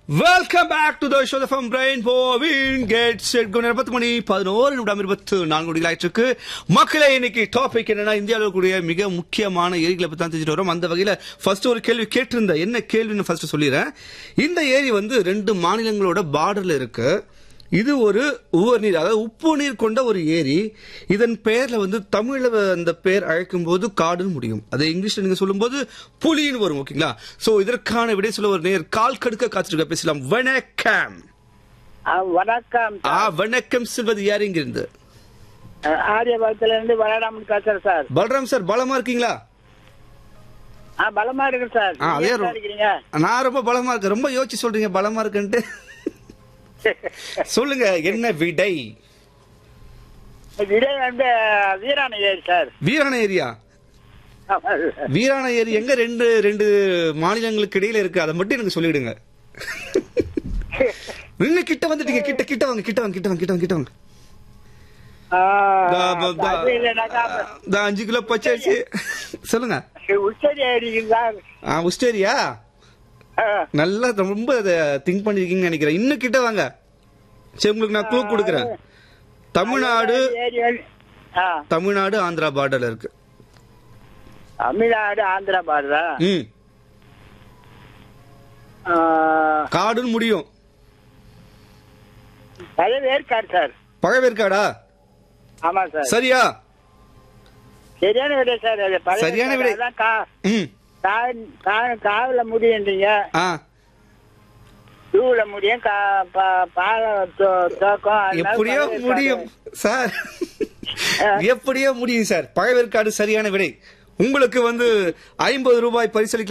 Welcome back to the show from பிரைன் போவின் கேட் செட் குணர் பத்து மணி பதினோரு நிமிடம் இருபத்து நான்கு மணிகள் ஆயிட்டு மக்களே இன்னைக்கு டாபிக் என்னன்னா இந்தியாவில் இருக்கக்கூடிய மிக முக்கியமான ஏரிகளை பத்தி தான் தெரிஞ்சுட்டு வரோம் அந்த வகையில ஃபர்ஸ்ட் ஒரு கேள்வி கேட்டிருந்தேன் என்ன கேள்வின்னு ஃபர்ஸ்ட் சொல்லிடுறேன் இந்த ஏரி வந்து ரெண்டு மாநிலங்களோட பார்டர்ல இருக்கு இது ஒரு உவர் நீர் அதாவது உப்பு நீர் கொண்ட ஒரு ஏரி இதன் பெயர்ல வந்து தமிழ்ல அந்த பெயர் அழைக்கும் போது காடுன்னு முடியும் அது இங்கிலீஷ்ல நீங்க சொல்லும்போது புலின்னு வரும் ஓகேங்களா சோ இதற்கான விடை சொல்ல ஒரு நேர் கால் கடுக்க காத்திருக்க பேசலாம் வணக்கம் ஆ, வணக்கம் ஆ வணக்கம் சொல்வது யார் இங்க இருந்து ஆரியபாளத்துல இருந்து வளராமன் பேசுறேன் சார் பல்ராம் சார் பலமா இருக்கீங்களா ஆ பலமா இருக்கு சார் ஆ, அதே நீங்க ரொ- எப்படி இருக்கிறீங்க நான் ரொம்ப பலமா இருக்கேன் ரொம்ப யோசிச்சு சொல்றீங்க பலமா இருக்குன்ட்டு சொல்லுங்க என்ன விடை விடை வந்து வீராண ஏரி சார் வீராண ஏரியா ஆமா சார். வீராண ஏரி எங்க ரெண்டு ரெண்டு மாநிலங்களுக்கு இடையில இருக்கு அதை மட்டும் எனக்கு சொல்லிடுங்க நீங்க கிட்ட வந்துட்டீங்க கிட்ட கிட்ட வாங்க கிட்ட வாங்க கிட்ட வாங்க கிட்ட வாங்க கிட்ட வாங்க ஆ, தா- தா- தா- அது இல்லைனாக்கா, தா அஞ்சு கிலோ பச்சரிசி சொல்லுங்க உச்சரி ஏரிங்க சார் ஆ உஸ்டேரியா ஆ, நல்லா ரொம்ப திங்க் பண்ணிருக்கீங்கன்னு நினைக்கிறேன் இன்னும் கிட்ட வாங்க சரி உங்களுக்கு நான் க்ளூ கொடுக்குறேன் தமிழ்நாடு ஏரி வந்து- ஆ, தமிழ்நாடு ஆந்திரா பார்டர்ல இருக்கு தமிழ்நாடு ஆந்திரா பாடுதா ம் காடுன்னு முடியும் பழைய ஏற்காடு சார் பழவேற்காடா ஆமா சார் சரியா சரியான விடை சார் அது பழைய சரியான ஏற்காடு. விடை. அதான் கா- ம் கா- கா- காவுல முடியுன்றீங்க ஆ டூல முடியும் கா- பா- பால தோ- தோக்கம் அதனால எப்படியோ பழைய முடியும் சார் எப்படியோ முடியும் சார் பழவேற்காடு சரியான விடை உங்களுக்கு வந்து ஐம்பது ரூபாய் பரிசளிக்க